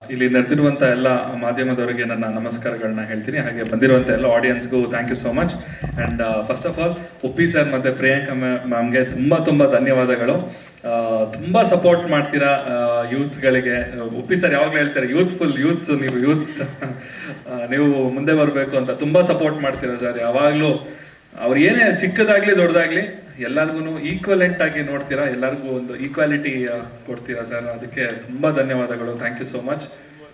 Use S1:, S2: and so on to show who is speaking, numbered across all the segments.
S1: ಇಲ್ಲಿ ನೆರೆದಿರುವಂತ ಎಲ್ಲ ಮಾಧ್ಯಮದವರಿಗೆ ನನ್ನ ನಮಸ್ಕಾರಗಳನ್ನ ಹೇಳ್ತೀನಿ ಹಾಗೆ ಬಂದಿರುವಂತ ಎಲ್ಲ ಆಡಿಯನ್ಸ್ಗೂ thank you so much and first of all Uppi sir ಮತ್ತೆ ಪ್ರಿಯಾಂಕಾ ಮ್ಯಾಮ್ಗೆ ತುಂಬಾ ತುಂಬಾ ಧನ್ಯವಾದಗಳು ಆ, ತುಂಬಾ ಸಪೋರ್ಟ್ ಮಾಡ್ತೀರಾ ಯೂತ್ಸ್ಗಳಿಗೆ ಉಪ್ಪಿ ಸರ್ ಯಾವಾಗಲೂ ಹೇಳ್ತಾರೆ ಯೂತ್ಫುಲ್ ಯೂತ್ಸ್ ನೀವು ಯೂತ್ಸ್ ನೀವು ಮುಂದೆ ಬರಬೇಕು ಅಂತ ತುಂಬಾ ಸಪೋರ್ಟ್ ಮಾಡ್ತೀರಾ ಸರ್ ಯಾವಾಗಲೂ ಅವ್ರು ಏನೇ ಚಿಕ್ಕದಾಗ್ಲಿ ದೊಡ್ಡದಾಗ್ಲಿ ಎಲ್ಲರಿಗೂ ಈಕ್ವಲೆಂಟ್ ಆಗಿ ನೋಡ್ತೀರಾ ಎಲ್ಲರಿಗೂ ಒಂದು ಈಕ್ವಾಲಿಟಿ ಕೊಡ್ತೀರಾ ಸರ್ ಅದಕ್ಕೆ ತುಂಬಾ ಧನ್ಯವಾದಗಳು thank you so much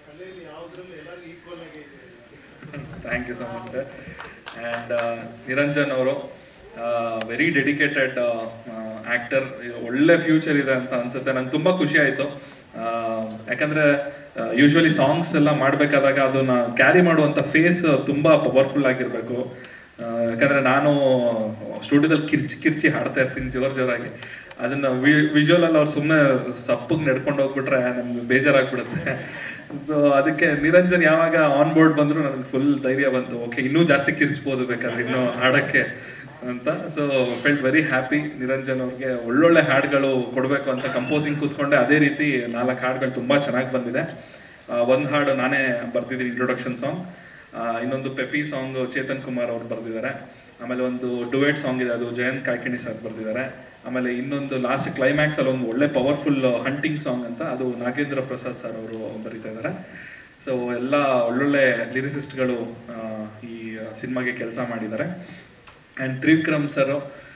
S1: thank you so much sir and Niranjan ಅವರು ವೆರಿ ಡೆಡಿಕೇಟೆಡ್ ಆಕ್ಟರ್ ಒಳ್ಳೆ ಫ್ಯೂಚರ್ ಇದೆ ಅಂತ ಅನ್ಸುತ್ತೆ ನಂಗೆ ತುಂಬಾ ಖುಷಿ ಆಯ್ತು ಆ, ಯಾಕಂದ್ರೆ ಯೂಶ್ವಲಿ ಸಾಂಗ್ಸ್ ಎಲ್ಲ ಮಾಡ್ಬೇಕಾದಾಗ ಅದನ್ನ ಕ್ಯಾರಿ ಮಾಡುವಂತ ಫೇಸ್ ತುಂಬಾ ಪವರ್ಫುಲ್ ಆಗಿರ್ಬೇಕು ಆ, ಯಾಕಂದ್ರೆ ನಾನು ಸ್ಟುಡಿಯೋದಲ್ಲಿ ಕಿರ್ಚಿ ಕಿರ್ಚಿ ಹಾಡ್ತಾ ಇರ್ತೀನಿ ಜೋರ್ ಜೋರಾಗಿ ಅದನ್ನ ವಿಜುವಲ್ ಅಲ್ಲಿ ಅವ್ರು ಸುಮ್ಮನೆ ಸಪ್ಪಗ್ ನಡ್ಕೊಂಡು ಹೋಗ್ಬಿಟ್ರೆ ನಮ್ಗೆ ಬೇಜಾರಾಗ್ಬಿಡುತ್ತೆ ಸೊ ಅದಕ್ಕೆ ನಿರಂಜನ್ ಯಾವಾಗ ಆನ್ ಬೋರ್ಡ್ ಬಂದ್ರು ನನಗೆ ಫುಲ್ ಧೈರ್ಯ ಬಂತು ಓಕೆ ಇನ್ನೂ ಜಾಸ್ತಿ ಕಿರ್ಚ್ಬೋದು ಬೇಕಾದ್ರೆ ಇನ್ನೂ ಹಾಡಕ್ಕೆ ಅಂತ so felt very happy Niranjan ಅವ್ರಿಗೆ ಒಳ್ಳೊಳ್ಳೆ ಹಾಡುಗಳು ಕೊಡಬೇಕು ಅಂತ ಕಂಪೋಸಿಂಗ್ ಕೂತ್ಕೊಂಡೆ ಅದೇ ರೀತಿ ನಾಲ್ಕು ಹಾಡುಗಳು ತುಂಬಾ ಚೆನ್ನಾಗಿ ಬಂದಿದೆ ಆ, ಒಂದ್ ಹಾಡು ನಾನೇ ಬರ್ತಿದ್ದೀನಿ ಇಂಟ್ರೊಡಕ್ಷನ್ ಸಾಂಗ್ ಇನ್ನೊಂದು ಪೆಪಿ ಸಾಂಗ್ ಚೇತನ್ ಕುಮಾರ್ ಅವ್ರು ಬರ್ದಿದ್ದಾರೆ ಆಮೇಲೆ ಒಂದು ಡುವೇಟ್ ಸಾಂಗ್ ಇದೆ ಅದು ಜಯಂತ್ ಕಾಯ್ಕಿಣಿ ಸರ್ ಬರ್ದಿದ್ದಾರೆ ಆಮೇಲೆ ಇನ್ನೊಂದು ಲಾಸ್ಟ್ ಕ್ಲೈಮ್ಯಾಕ್ಸ್ ಅಲ್ಲಿ ಒಂದು ಒಳ್ಳೆ ಪವರ್ಫುಲ್ ಹಂಟಿಂಗ್ ಸಾಂಗ್ ಅಂತ ಅದು ನಾಗೇಂದ್ರ ಪ್ರಸಾದ್ ಸರ್ ಅವರು ಬರೀತಾ ಇದ್ದಾರೆ ಸೊ ಎಲ್ಲ ಒಳ್ಳೊಳ್ಳೆ ಲಿರಿಸಿಸ್ಟ್ಗಳು ಈ ಸಿನಿಮಾಗೆ ಕೆಲಸ ಮಾಡಿದ್ದಾರೆ ಆ್ಯಂಡ್ ತ್ರಿವಿಕ್ರಮ್ ಸರ್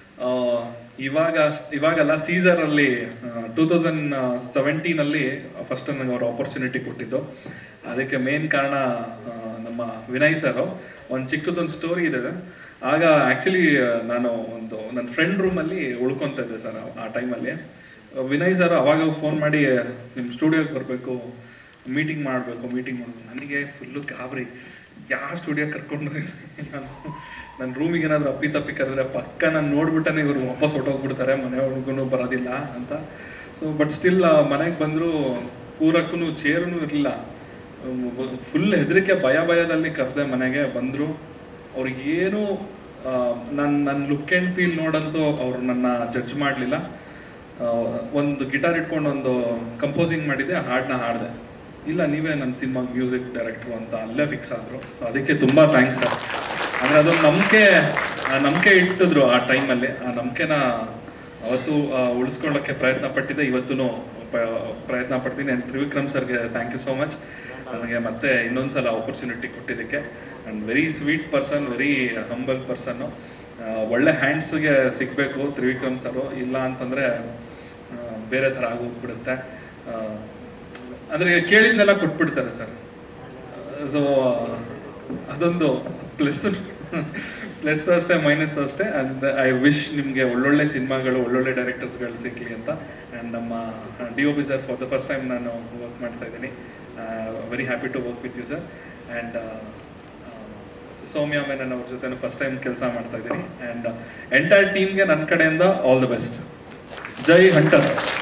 S1: ಇವಾಗ ಇವಾಗಲ್ಲ ಸೀಸರ್ ಅಲ್ಲಿ ಟೂ ತೌಸಂಡ್ ಸೆವೆಂಟೀನ್ ಅಲ್ಲಿ ಫಸ್ಟ್ ನನಗೆ ಅವ್ರ ಆಪರ್ಚುನಿಟಿ ಕೊಟ್ಟಿದ್ದು ಅದಕ್ಕೆ ಮೇನ್ ಕಾರಣ ಆ, ನಮ್ಮ ವಿನಯ್ ಸರ್ ಒಂದು ಚಿಕ್ಕದೊಂದು ಸ್ಟೋರಿ ಇದೆ ಆಗ ಆಕ್ಚುಲಿ ನಾನು ಒಂದು ನನ್ನ ಫ್ರೆಂಡ್ ರೂಮಲ್ಲಿ ಉಳ್ಕೊಂತ ಇದ್ದೆ ಸರ್ ಆ ಟೈಮಲ್ಲಿ ವಿನಯ್ ಸರ್ ಅವಾಗ ಫೋನ್ ಮಾಡಿ ನಿಮ್ಮ ಸ್ಟುಡಿಯೋಗೆ ಬರಬೇಕು ಮೀಟಿಂಗ್ ಮಾಡಬೇಕು ಮೀಟಿಂಗ್ ಮಾಡಬೇಕು ನನಗೆ ಫುಲ್ಲು ಗಾಬರಿ ಯಾವ ಸ್ಟುಡಿಯೋ ಕರ್ಕೊಂಡು ನಾನು ನನ್ನ ರೂಮಿಗೆ ಏನಾದರೂ ಅಪ್ಪಿ ತಪ್ಪಿ ಕರೆದ್ರೆ ಪಕ್ಕ ನಾನು ನೋಡ್ಬಿಟ್ಟನೆ ಇವರು ವಾಪಸ್ ಹೊಟ್ಟೋಗ್ಬಿಡ್ತಾರೆ ಮನೆ ಒಳಗೂ ಬರೋದಿಲ್ಲ ಅಂತ ಸೊ ಬಟ್ ಸ್ಟಿಲ್ ಮನೆಗೆ ಬಂದರೂ ಕೂರಕ್ಕೂ ಚೇರೂ ಇರಲಿಲ್ಲ ಫುಲ್ ಹೆದರಿಕೆ ಭಯ ಭಯದಲ್ಲಿ ಕರೆದೆ ಮನೆಗೆ ಬಂದರು ಅವ್ರಿಗೇನು ನನ್ನ ನನ್ನ ಲುಕ್ ಆ್ಯಂಡ್ ಫೀಲ್ ನೋಡಂತೂ ಅವರು ನನ್ನ ಜಡ್ಜ್ ಮಾಡಲಿಲ್ಲ ಒಂದು ಗಿಟಾರ್ ಇಟ್ಕೊಂಡು ಒಂದು ಕಂಪೋಸಿಂಗ್ ಮಾಡಿದ್ದೆ ಹಾಡನ್ನ ಹಾಡಿದೆ ಇಲ್ಲ ನೀವೇ ನನ್ನ ಸಿನಿಮಾ ಮ್ಯೂಸಿಕ್ ಡೈರೆಕ್ಟ್ರು ಅಂತ ಅಲ್ಲೇ ಫಿಕ್ಸ್ ಆದರು ಸೊ ಅದಕ್ಕೆ ತುಂಬ ಥ್ಯಾಂಕ್ಸ್ ಸರ್ ಅಂದರೆ ಅದೊಂದು ನಂಬಿಕೆ ನಂಬಿಕೆ ಇಟ್ಟಿದ್ರು ಆ ಟೈಮಲ್ಲಿ ಆ ನಂಬಿಕೆನ ಅವತ್ತು ಆ, ಉಳಿಸ್ಕೊಳ್ಳೋಕ್ಕೆ ಪ್ರಯತ್ನ ಪಟ್ಟಿದ್ದೆ ಇವತ್ತು ಪ್ರಯತ್ನ ಪಡ್ತೀನಿ ಆ್ಯಂಡ್ ತ್ರಿವಿಕ್ರಮ್ ಸರ್ಗೆ ಥ್ಯಾಂಕ್ ಯು ಸೋ ಮಚ್ ನನಗೆ ಮತ್ತೆ ಇನ್ನೊಂದ್ಸಲ ಆಪರ್ಚುನಿಟಿ ಕೊಟ್ಟಿದ್ದಕ್ಕೆ and very sweet person very humble person ಒಳ್ಳೆ ಹ್ಯಾಂಡ್ಸ್ಗೆ ಸಿಗಬೇಕು ತ್ರಿವಿಕ್ರಮ್ ಸರು ಇಲ್ಲ ಅಂತಂದರೆ ಬೇರೆ ಥರ ಆಗೋಗ್ಬಿಡುತ್ತೆ ಆ, ಅಂದ್ರೆ ಕೇಳಿದ್ನೆಲ್ಲ ಕೊಟ್ಬಿಡ್ತಾರೆ ಸರ್ ಸೊ ಅದೊಂದು ಪ್ಲಸ್ ಪ್ಲಸ್ ಅಷ್ಟೇ ಮೈನಸ್ ಅಷ್ಟೇ ಅಂಡ್ ಐ ವಿಶ್ ನಿಮಗೆ ಒಳ್ಳೊಳ್ಳೆ ಸಿನಿಮಾಗಳು ಒಳ್ಳೊಳ್ಳೆ ಡೈರೆಕ್ಟರ್ಸ್ಗಳು ಸಿಗ್ಲಿ ಅಂತ ಆ್ಯಂಡ್ ನಮ್ಮ D O B sir for the first time ನಾನು ವರ್ಕ್ ಮಾಡ್ತಾ ಇದ್ದೀನಿ very happy to work with you sir and Soumya Menon ಅವ್ರ ಜೊತೆ ಫಸ್ಟ್ ಟೈಮ್ ಕೆಲಸ ಮಾಡ್ತಾ ಇದ್ದೀನಿ ಆ್ಯಂಡ್ ಎಂಟೈರ್ ಟೀಮ್ಗೆ ನನ್ನ ಕಡೆಯಿಂದ ಆಲ್ ದ ಬೆಸ್ಟ್ ಜೈ ಹಂಟರ್